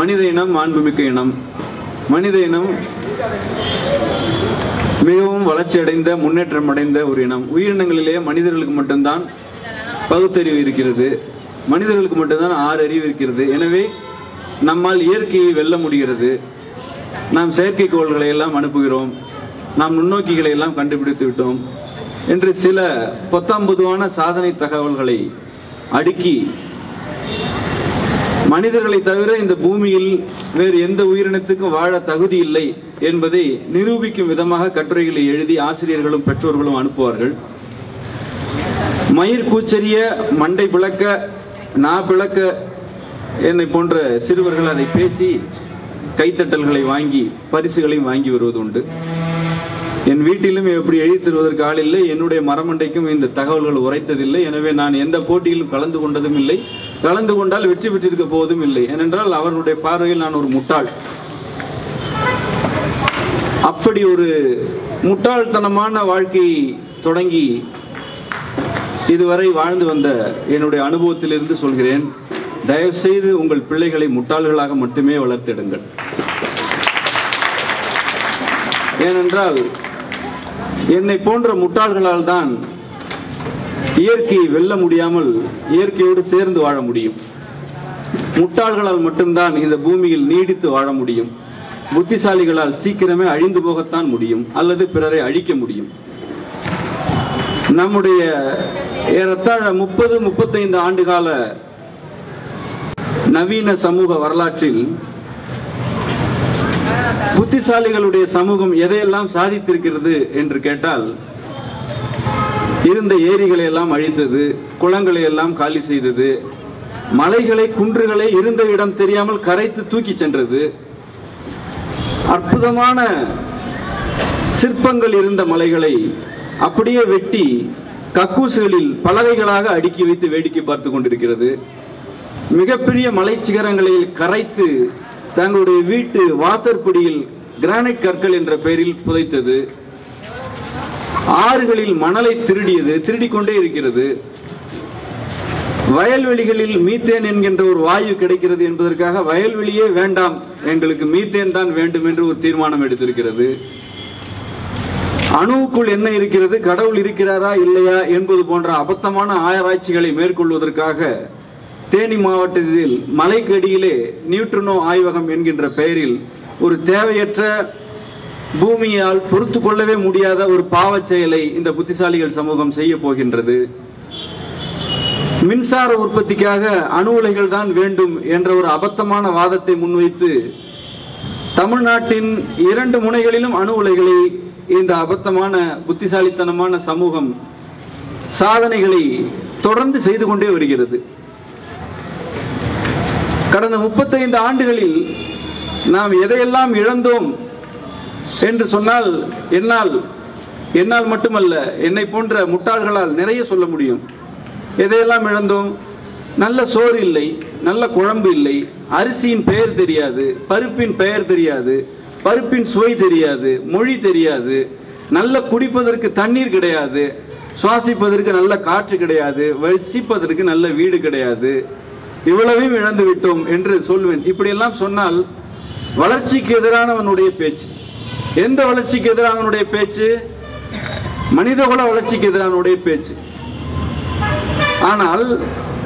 மனித இனம் மாண்புமிக்க இனம் மனித இனம் மிகவும் வளர்ச்சி அடைந்த முன்னேற்றம் அடைந்த ஒரு இனம் உயிரினங்களிலே மனிதர்களுக்கு மட்டும்தான் பகுத்தறிவு இருக்கிறது மனிதர்களுக்கு மட்டும்தான் ஆறு அறிவு இருக்கிறது எனவே நம்மால் இயற்கையை வெல்ல முடிகிறது நாம் செயற்கைக்கோள்களை எல்லாம் அனுப்புகிறோம் நாம் நுண்ணோக்கிகளை எல்லாம் கண்டுபிடித்து விட்டோம் என்று சில பொத்தாம் பொதுவான சாதனை தகவல்களை அடுக்கி மனிதர்களை தவிர இந்த பூமியில் வேறு எந்த உயிரினத்துக்கும் வாழ தகுதி இல்லை என்பதை நிரூபிக்கும் விதமாக கட்டுரைகளை எழுதி ஆசிரியர்களும் பெற்றோர்களும் அனுப்புவார்கள் மயிர் கூச்சரிய மண்டை பிளக்க நா பிளக்க என்னை போன்ற சிறுவர்கள் அதை பேசி கைத்தட்டல்களை வாங்கி பரிசுகளையும் வாங்கி வருவது உண்டு என் வீட்டிலும் இப்படி எழுதி தருவதற்கு ஆள் இல்லை என்னுடைய மரமண்டைக்கும் இந்த தகவல்கள் உரைத்ததில்லை எனவே நான் எந்த போட்டியிலும் கலந்து கொண்டதும் இல்லை கலந்து கொண்டால் வெற்றி பெற்றிருக்க போவதும் இல்லை ஏனென்றால் அவர்களுடைய பார்வையில் நான் ஒரு முட்டாள் அப்படி ஒரு முட்டாள்தனமான வாழ்க்கையை தொடங்கி இதுவரை வாழ்ந்து வந்த என்னுடைய அனுபவத்திலிருந்து சொல்கிறேன் தயவு செய்து உங்கள் பிள்ளைகளை முட்டாள்களாக மட்டுமே வளர்த்திடுங்கள் ஏனென்றால் என்னை போன்ற முட்டாள்களால் தான் இயற்கையை வெல்ல முடியாமல் இயற்கையோடு சேர்ந்து வாழ முடியும் முட்டாள்களால் மட்டும்தான் இந்த பூமியில் நீடித்து வாழ முடியும் புத்திசாலிகளால் சீக்கிரமே அழிந்து போகத்தான் முடியும் அல்லது பிறரை அழிக்க முடியும் நம்முடைய ஏறத்தாழ முப்பது முப்பத்தைந்து ஆண்டுகால நவீன சமூக வரலாற்றில் புத்திசாலிகளுடைய சமூகம் எதையெல்லாம் சாதித்திருக்கிறது என்று கேட்டால் இருந்த ஏரிகளை எல்லாம் அழித்தது குளங்களை எல்லாம் காலி செய்தது மலைகளை குன்றுகளை இருந்த இடம் தெரியாமல் கரைத்து தூக்கி சென்றது அற்புதமான சிற்பங்கள் இருந்த மலைகளை அப்படியே வெட்டி கக்கூசுகளில் பலகைகளாக அடுக்கி வைத்து வேடிக்கை பார்த்து கொண்டிருக்கிறது மிகப்பெரிய மலை சிகரங்களில் கரைத்து தங்களுடைய வீட்டு வாசற்படியில் கிரானைட் கற்கள் என்ற பெயரில் புதைத்தது ஆறுகளில் மணலை திருடியது திருடிக் கொண்டே இருக்கிறது வயல்வெளிகளில் மீத்தேன் என்கின்ற ஒரு வாயு கிடைக்கிறது என்பதற்காக வயல்வெளியே வேண்டாம் எங்களுக்கு மீத்தேன் தான் வேண்டும் என்று ஒரு தீர்மானம் எடுத்திருக்கிறது அணுவுக்குள் என்ன இருக்கிறது கடவுள் இருக்கிறாரா இல்லையா என்பது போன்ற அபத்தமான ஆராய்ச்சிகளை மேற்கொள்வதற்காக தேனி மாவட்டத்தில் மலைக்கடியிலே நியூட்ரினோ ஆய்வகம் என்கின்ற பெயரில் ஒரு தேவையற்ற பூமியால் பொறுத்து கொள்ளவே முடியாத ஒரு பாவச் செயலை இந்த புத்திசாலிகள் சமூகம் செய்ய போகின்றது மின்சார உற்பத்திக்காக அணு உலைகள் தான் வேண்டும் என்ற ஒரு அபத்தமான வாதத்தை முன்வைத்து தமிழ்நாட்டின் இரண்டு முனைகளிலும் அணு உலைகளை இந்த அபத்தமான புத்திசாலித்தனமான சமூகம் சாதனைகளை தொடர்ந்து செய்து கொண்டே வருகிறது கடந்த முப்பத்தைந்து ஆண்டுகளில் நாம் எதையெல்லாம் இழந்தோம் என்று சொன்னால் என்னால் என்னால் மட்டுமல்ல என்னை போன்ற முட்டாள்களால் நிறைய சொல்ல முடியும் எதையெல்லாம் இழந்தோம் நல்ல சோறு இல்லை நல்ல குழம்பு இல்லை அரிசியின் பெயர் தெரியாது பருப்பின் பெயர் தெரியாது பருப்பின் சுவை தெரியாது மொழி தெரியாது நல்ல குடிப்பதற்கு தண்ணீர் கிடையாது சுவாசிப்பதற்கு நல்ல காற்று கிடையாது வசிப்பதற்கு நல்ல வீடு கிடையாது இவ்வளவையும் இழந்து விட்டோம் என்று சொல்வேன் இப்படியெல்லாம் சொன்னால் வளர்ச்சிக்கு எதிரானவனுடைய பேச்சு எந்த வளர்ச்சிக்கு எதிரானவனுடைய பேச்சு மனிதகுல வளர்ச்சிக்கு எதிரானவனுடைய பேச்சு ஆனால்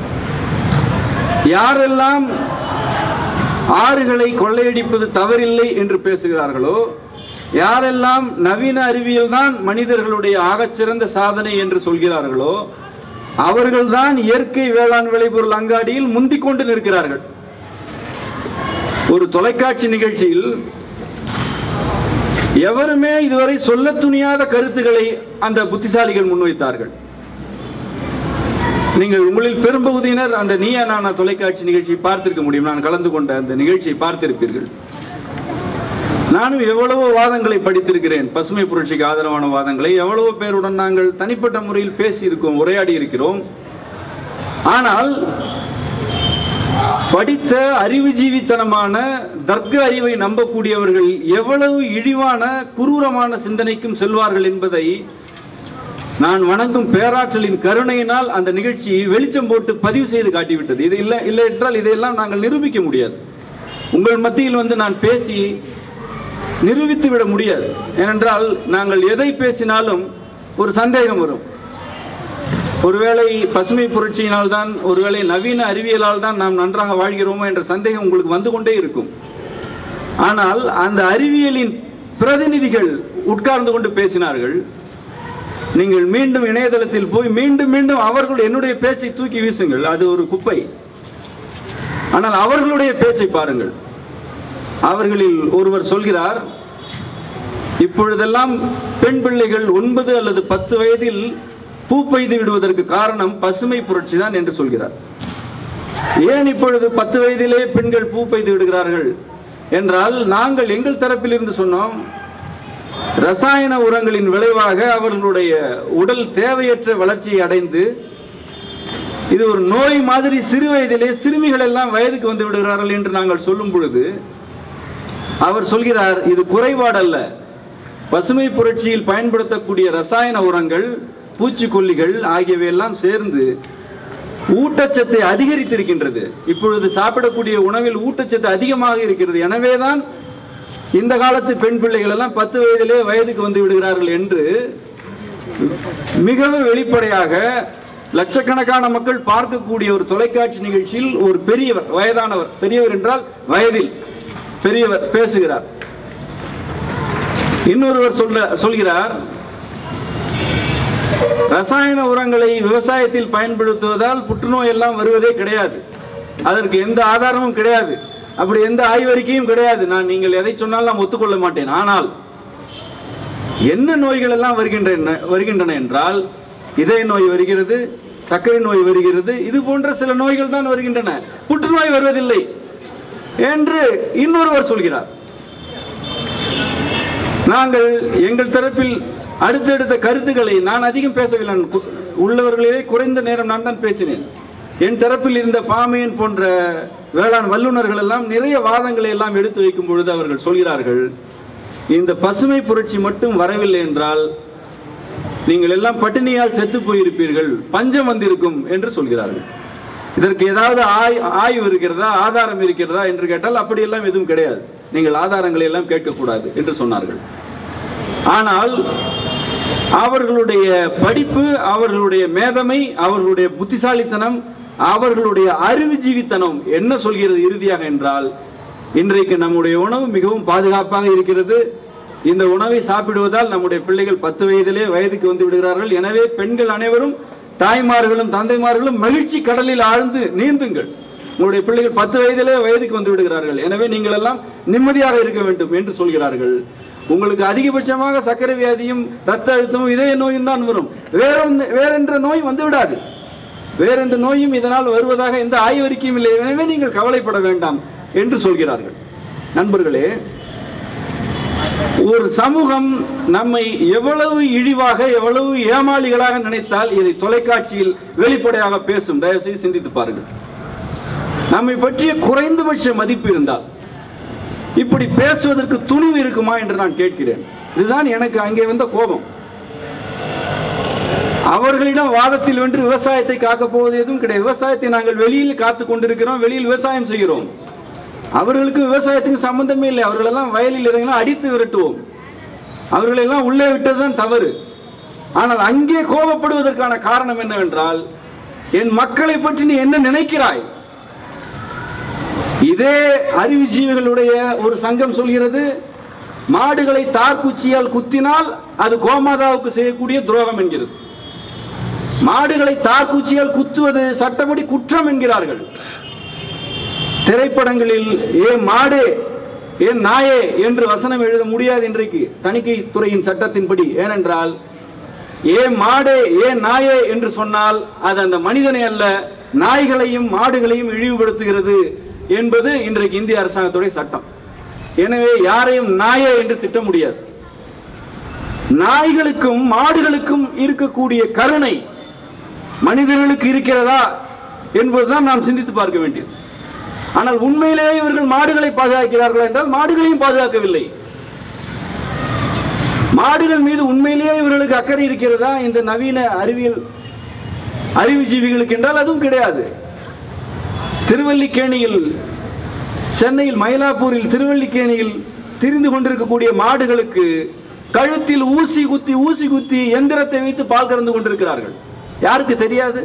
யாரெல்லாம் ஆறுகளை கொள்ளையடிப்பது தவறில்லை என்று பேசுகிறார்களோ யாரெல்லாம் நவீன அறிவியல் தான் மனிதர்களுடைய ஆகச்சிறந்த சாதனை என்று சொல்கிறார்களோ அவர்கள்தான் இயற்கை வேளாண் விளைபொருள் அங்காடியில் முந்திக் கொண்டு நிற்கிறார்கள் ஒரு தொலைக்காட்சி நிகழ்ச்சியில் எவருமே இதுவரை சொல்ல துணியாத கருத்துக்களை அந்த புத்திசாலிகள் முன்வைத்தார்கள் நீங்கள் உங்களில் பெரும்பகுதியினர் அந்த நீயா நானா தொலைக்காட்சி நிகழ்ச்சியை பார்த்திருக்க முடியும் நான் கலந்து கொண்ட அந்த நிகழ்ச்சியை பார்த்திருப்பீர்கள் நானும் எவ்வளவோ வாதங்களை படித்திருக்கிறேன் பசுமை புரட்சிக்கு ஆதரவான வாதங்களை எவ்வளவோ பேருடன் நாங்கள் தனிப்பட்ட முறையில் பேசி இருக்கோம் உரையாடி இருக்கிறோம் ஆனால் படித்த அறிவுஜீவித்தனமான தர்க்க அறிவை நம்பக்கூடியவர்கள் எவ்வளவு இழிவான குரூரமான சிந்தனைக்கும் செல்வார்கள் என்பதை நான் வணங்கும் பேராற்றலின் கருணையினால் அந்த நிகழ்ச்சி வெளிச்சம் போட்டு பதிவு செய்து காட்டிவிட்டது இது இல்லை இல்லை என்றால் இதையெல்லாம் நாங்கள் நிரூபிக்க முடியாது உங்கள் மத்தியில் வந்து நான் பேசி நிரூபித்து விட முடியாது ஏனென்றால் நாங்கள் எதை பேசினாலும் ஒரு சந்தேகம் வரும் ஒருவேளை பசுமை புரட்சியினால் தான் ஒருவேளை நவீன அறிவியலால் தான் நாம் நன்றாக வாழ்கிறோமோ என்ற சந்தேகம் உங்களுக்கு வந்து கொண்டே இருக்கும் ஆனால் அந்த அறிவியலின் பிரதிநிதிகள் உட்கார்ந்து கொண்டு பேசினார்கள் நீங்கள் மீண்டும் இணையதளத்தில் போய் மீண்டும் மீண்டும் அவர்கள் என்னுடைய பேச்சை தூக்கி வீசுங்கள் அது ஒரு குப்பை ஆனால் அவர்களுடைய பேச்சை பாருங்கள் அவர்களில் ஒருவர் சொல்கிறார் இப்பொழுதெல்லாம் பெண் பிள்ளைகள் ஒன்பது அல்லது பத்து வயதில் பூ பெய்து விடுவதற்கு காரணம் பசுமை புரட்சி தான் என்று சொல்கிறார் ஏன் இப்பொழுது பத்து வயதிலே பெண்கள் பூ பெய்து விடுகிறார்கள் என்றால் நாங்கள் எங்கள் தரப்பில் இருந்து சொன்னோம் ரசாயன உரங்களின் விளைவாக அவர்களுடைய உடல் தேவையற்ற வளர்ச்சியை அடைந்து இது ஒரு நோய் மாதிரி சிறு வயதிலே சிறுமிகள் எல்லாம் வயதுக்கு வந்து விடுகிறார்கள் என்று நாங்கள் சொல்லும் பொழுது அவர் சொல்கிறார் இது குறைபாடல்ல பசுமை புரட்சியில் பயன்படுத்தக்கூடிய ரசாயன உரங்கள் பூச்சிக்கொல்லிகள் ஆகியவை எல்லாம் சேர்ந்து ஊட்டச்சத்தை அதிகரித்திருக்கின்றது இப்பொழுது சாப்பிடக்கூடிய உணவில் ஊட்டச்சத்து அதிகமாக இருக்கிறது எனவேதான் இந்த காலத்து பெண் பிள்ளைகள் எல்லாம் பத்து வயதிலே வயதுக்கு வந்து விடுகிறார்கள் என்று மிகவும் வெளிப்படையாக லட்சக்கணக்கான மக்கள் பார்க்கக்கூடிய ஒரு தொலைக்காட்சி நிகழ்ச்சியில் ஒரு பெரியவர் வயதானவர் பெரியவர் என்றால் வயதில் பெரியவர் பேசுகிறார் இன்னொருவர் சொல்ற சொல்கிறார் ரசாயன உரங்களை விவசாயத்தில் பயன்படுத்துவதால் புற்றுநோய் எல்லாம் வருவதே கிடையாது அதற்கு எந்த ஆதாரமும் கிடையாது அப்படி எந்த ஆய்வறிக்கையும் கிடையாது நான் நீங்கள் எதை சொன்னாலும் நான் ஒத்துக்கொள்ள மாட்டேன் ஆனால் என்ன நோய்கள் எல்லாம் வருகின்றன வருகின்றன என்றால் இதய நோய் வருகிறது சர்க்கரை நோய் வருகிறது இது போன்ற சில நோய்கள் தான் வருகின்றன புற்றுநோய் வருவதில்லை என்று இன்னொருவர் சொல்கிறார் நாங்கள் எங்கள் தரப்பில் அடுத்தடுத்த கருத்துக்களை நான் அதிகம் பேசவில்லை நான் கு- உள்ளவர்களிலே குறைந்த நேரம் நான் தான் பேசினேன் என் தரப்பில் இருந்த பாமையன் போன்ற வேளாண் வல்லுநர்கள் எல்லாம் நிறைய வாதங்களை எல்லாம் எடுத்து வைக்கும் பொழுது அவர்கள் சொல்கிறார்கள் இந்த பசுமை புரட்சி மட்டும் வரவில்லை என்றால் நீங்கள் எல்லாம் பட்டினியால் செத்து போயிருப்பீர்கள் பஞ்சம் வந்திருக்கும் என்று சொல்கிறார்கள் இதற்கு ஏதாவது ஆய் ஆய்வு இருக்கிறதா ஆதாரம் இருக்கிறதா என்று கேட்டால் அப்படியெல்லாம் எதுவும் கிடையாது நீங்கள் ஆதாரங்களை எல்லாம் கேட்கக்கூடாது என்று சொன்னார்கள் ஆனால் அவர்களுடைய படிப்பு அவர்களுடைய மேதமை அவர்களுடைய புத்திசாலித்தனம் அவர்களுடைய அறிவுஜீவித்தனம் என்ன சொல்கிறது இறுதியாக என்றால் இன்றைக்கு நம்முடைய உணவு மிகவும் பாதுகாப்பாக இருக்கிறது இந்த உணவை சாப்பிடுவதால் நம்முடைய பிள்ளைகள் பத்து வயதிலே வயதுக்கு வந்து விடுகிறார்கள் எனவே பெண்கள் அனைவரும் தாய்மார்களும் தந்தைமார்களும் மகிழ்ச்சி கடலில் ஆழ்ந்து நீந்துங்கள் உங்களுடைய பிள்ளைகள் பத்து வயதிலே வயதுக்கு வந்து விடுகிறார்கள் எனவே நீங்கள் எல்லாம் நிம்மதியாக இருக்க வேண்டும் என்று சொல்கிறார்கள் உங்களுக்கு அதிகபட்சமாக சர்க்கரை வியாதியும் ரத்த அழுத்தமும் இதய நோயும் தான் வரும் வேற ஒன்று- வேறென்ற நோய் வந்து விடாது வேற எந்த நோயும் இதனால் வருவதாக எந்த ஆய்வறிக்கையும் இல்லை எனவே நீங்கள் கவலைப்பட வேண்டாம் என்று சொல்கிறார்கள் நண்பர்களே ஒரு சமூகம் நம்மை எவ்வளவு இழிவாக எவ்வளவு ஏமாளிகளாக நினைத்தால் இதை தொலைக்காட்சியில் வெளிப்படையாக பேசும் தயவுசெய்து சிந்தித்து பாருங்கள் நம்மை பற்றிய குறைந்தபட்ச மதிப்பு இருந்தால் இப்படி பேசுவதற்கு துணிவு இருக்குமா என்று நான் கேட்கிறேன் இதுதான் எனக்கு அங்கே வந்த கோபம் அவர்களிடம் வாதத்தில் வென்று விவசாயத்தை காக்கப் போவது எதுவும் கிடையாது விவசாயத்தை நாங்கள் வெளியில் காத்து கொண்டிருக்கிறோம் வெளியில் விவசாயம் செய்கிறோம் அவர்களுக்கு விவசாயத்துக்கு சம்பந்தமே இல்லை அவர்களெல்லாம் வயலில் இறங்கினா அடித்து விரட்டுவோம் அவர்களெல்லாம் உள்ளே விட்டதுதான் தவறு ஆனால் அங்கே கோபப்படுவதற்கான காரணம் என்னவென்றால் என் மக்களை பற்றி நீ என்ன நினைக்கிறாய் இதே அறிவுஜீவிகளுடைய ஒரு சங்கம் சொல்கிறது மாடுகளை தார்குச்சியால் குத்தினால் அது கோமாதாவுக்கு செய்யக்கூடிய துரோகம் என்கிறது மாடுகளை தார்குச்சியால் குத்துவது சட்டப்படி குற்றம் என்கிறார்கள் திரைப்படங்களில் ஏ மாடு ஏன் நாயே என்று வசனம் எழுத முடியாது இன்றைக்கு தணிக்கை துறையின் சட்டத்தின்படி ஏனென்றால் ஏ மாடே ஏ நாயே என்று சொன்னால் அது அந்த மனிதனை அல்ல நாய்களையும் மாடுகளையும் இழிவுபடுத்துகிறது என்பது இன்றைக்கு இந்திய அரசாங்கத்துடைய சட்டம் எனவே யாரையும் நாயே என்று திட்ட முடியாது நாய்களுக்கும் மாடுகளுக்கும் இருக்கக்கூடிய கருணை மனிதர்களுக்கு இருக்கிறதா என்பதுதான் நாம் சிந்தித்து பார்க்க வேண்டியது ஆனால் உண்மையிலேயே இவர்கள் மாடுகளை பாதுகாக்கிறார்கள் என்றால் மாடுகளையும் பாதுகாக்கவில்லை மாடுகள் மீது உண்மையிலேயே இவர்களுக்கு அக்கறை இருக்கிறதா இந்த நவீன அறிவியல் அறிவுஜீவிகளுக்கு என்றால் அதுவும் கிடையாது திருவல்லிக்கேணியில் சென்னையில் மயிலாப்பூரில் திருவல்லிக்கேணியில் திரிந்து கொண்டிருக்கக்கூடிய மாடுகளுக்கு கழுத்தில் ஊசி குத்தி ஊசி குத்தி எந்திரத்தை வைத்து பால் கறந்து கொண்டிருக்கிறார்கள் யாருக்கு தெரியாது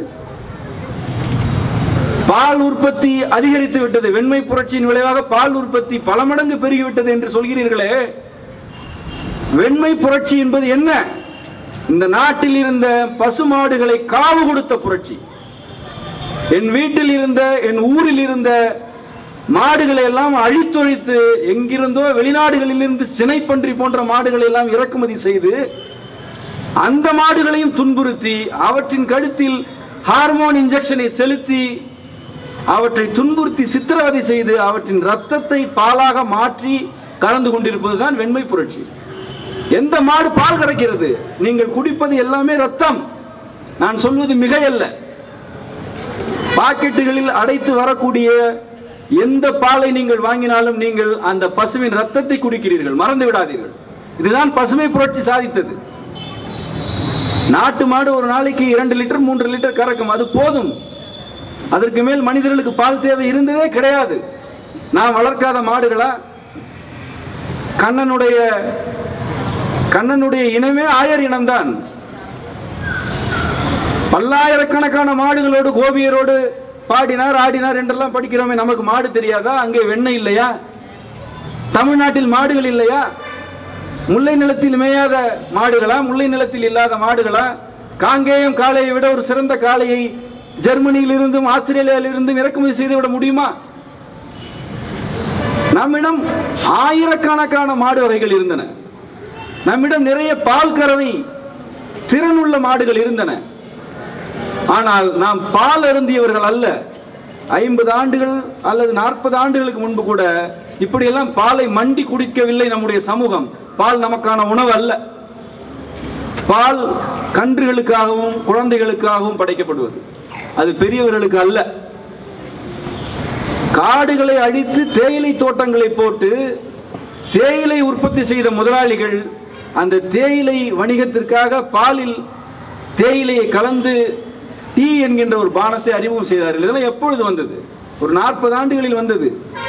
பால் உற்பத்தி அதிகரித்து விட்டது வெண்மை புரட்சியின் விளைவாக பால் உற்பத்தி பல மடங்கு பெருகிவிட்டது என்று சொல்கிறீர்களே வெண்மை புரட்சி என்பது என்ன இந்த நாட்டில் இருந்த பசுமாடுகளை காவு கொடுத்த புரட்சி என் வீட்டில் இருந்த என் ஊரில் இருந்த மாடுகளை எல்லாம் அழித்தொழித்து எங்கிருந்தோ வெளிநாடுகளில் இருந்து சினைப்பன்றி போன்ற மாடுகளை எல்லாம் இறக்குமதி செய்து அந்த மாடுகளையும் துன்புறுத்தி அவற்றின் கழுத்தில் ஹார்மோன் இன்ஜெக்ஷனை செலுத்தி அவற்றை துன்புறுத்தி சித்திரவதை செய்து அவற்றின் ரத்தத்தை பாலாக மாற்றி கலந்து கொண்டிருப்பதுதான் வெண்மை புரட்சி எந்த மாடு பால் கறக்கிறது நீங்கள் குடிப்பது எல்லாமே ரத்தம் நான் சொல்வது மிகையல்ல பாக்கெட்டுகளில் அடைத்து வரக்கூடிய எந்த பாலை நீங்கள் வாங்கினாலும் நீங்கள் அந்த பசுவின் ரத்தத்தை குடிக்கிறீர்கள் மறந்து விடாதீர்கள் இதுதான் பசுமை புரட்சி சாதித்தது நாட்டு மாடு ஒரு நாளைக்கு இரண்டு லிட்டர் மூன்று லிட்டர் கறக்கும் அது போதும் அதற்கு மேல் மனிதர்களுக்கு பால் தேவை இருந்ததே கிடையாது நான் வளர்க்காத மாடுகளா கண்ணனுடைய கண்ணனுடைய இனமே ஆயர் இனம்தான் பல்லாயிரக்கணக்கான மாடுகளோடு கோபியரோடு பாடினார் ஆடினார் என்றெல்லாம் படிக்கிறோமே நமக்கு மாடு தெரியாதா அங்கே வெண்ணெய் இல்லையா தமிழ்நாட்டில் மாடுகள் இல்லையா முல்லை நிலத்தில் மேயாத மாடுகளா முல்லை நிலத்தில் இல்லாத மாடுகளா காங்கேயம் காளையை விட ஒரு சிறந்த காளையை ஜெர்மனியில் இருந்தும் ஆஸ்திரேலியாவில் இருந்தும் இறக்குமதி செய்து விட முடியுமா நம்மிடம் ஆயிரக்கணக்கான மாடு வகைகள் இருந்தன நம்மிடம் நிறைய பால் கறவை திறனுள்ள மாடுகள் இருந்தன ஆனால் நாம் பால் அருந்தியவர்கள் அல்ல ஐம்பது ஆண்டுகள் அல்லது நாற்பது ஆண்டுகளுக்கு முன்பு கூட இப்படியெல்லாம் பாலை மண்டி குடிக்கவில்லை நம்முடைய சமூகம் பால் நமக்கான உணவு அல்ல பால் கன்றுகளுக்காகவும் குழந்தைகளுக்காகவும் படைக்கப்படுவது அது பெரியவர்களுக்கு அல்ல காடுகளை அழித்து தேயிலை தோட்டங்களை போட்டு தேயிலை உற்பத்தி செய்த முதலாளிகள் அந்த தேயிலை வணிகத்திற்காக பாலில் தேயிலையை கலந்து டீ என்கின்ற ஒரு பானத்தை அறிமுகம் செய்தார்கள் இதெல்லாம் எப்பொழுது வந்தது ஒரு நாற்பது ஆண்டுகளில் வந்தது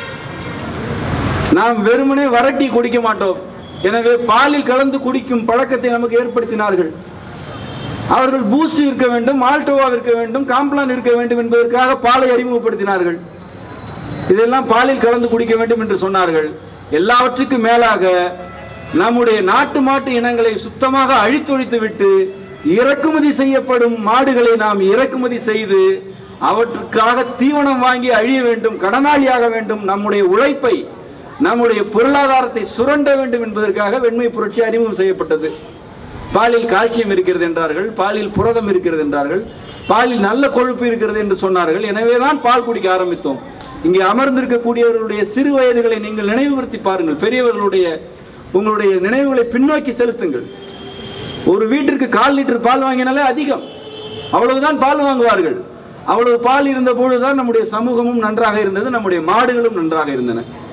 நாம் வெறுமனே வரட்டி குடிக்க மாட்டோம் எனவே பாலில் கலந்து குடிக்கும் பழக்கத்தை நமக்கு ஏற்படுத்தினார்கள் அவர்கள் பூஸ்ட் இருக்க வேண்டும் மால்டோவா இருக்க வேண்டும் காம்ப்ளான் இருக்க வேண்டும் என்பதற்காக பாலை அறிமுகப்படுத்தினார்கள் இதெல்லாம் பாலில் கலந்து குடிக்க வேண்டும் என்று சொன்னார்கள் எல்லாவற்றுக்கும் மேலாக நம்முடைய நாட்டு மாட்டு இனங்களை சுத்தமாக அழித்தொழித்து விட்டு இறக்குமதி செய்யப்படும் மாடுகளை நாம் இறக்குமதி செய்து அவற்றுக்காக தீவனம் வாங்கி அழிய வேண்டும் கடனாளியாக வேண்டும் நம்முடைய உழைப்பை நம்முடைய பொருளாதாரத்தை சுரண்ட வேண்டும் என்பதற்காக வெண்மை புரட்சி அறிமுகம் செய்யப்பட்டது பாலில் கால்சியம் இருக்கிறது என்றார்கள் பாலில் புரதம் இருக்கிறது என்றார்கள் பாலில் நல்ல கொழுப்பு இருக்கிறது என்று சொன்னார்கள் எனவேதான் பால் குடிக்க ஆரம்பித்தோம் இங்கே அமர்ந்திருக்கக்கூடியவர்களுடைய சிறு வயதுகளை நீங்கள் நினைவுபடுத்தி பாருங்கள் பெரியவர்களுடைய உங்களுடைய நினைவுகளை பின்னோக்கி செலுத்துங்கள் ஒரு வீட்டிற்கு கால் லிட்டர் பால் வாங்கினாலே அதிகம் அவ்வளவுதான் பால் வாங்குவார்கள் அவ்வளவு பால் இருந்த பொழுதுதான் நம்முடைய சமூகமும் நன்றாக இருந்தது நம்முடைய மாடுகளும் நன்றாக இருந்தன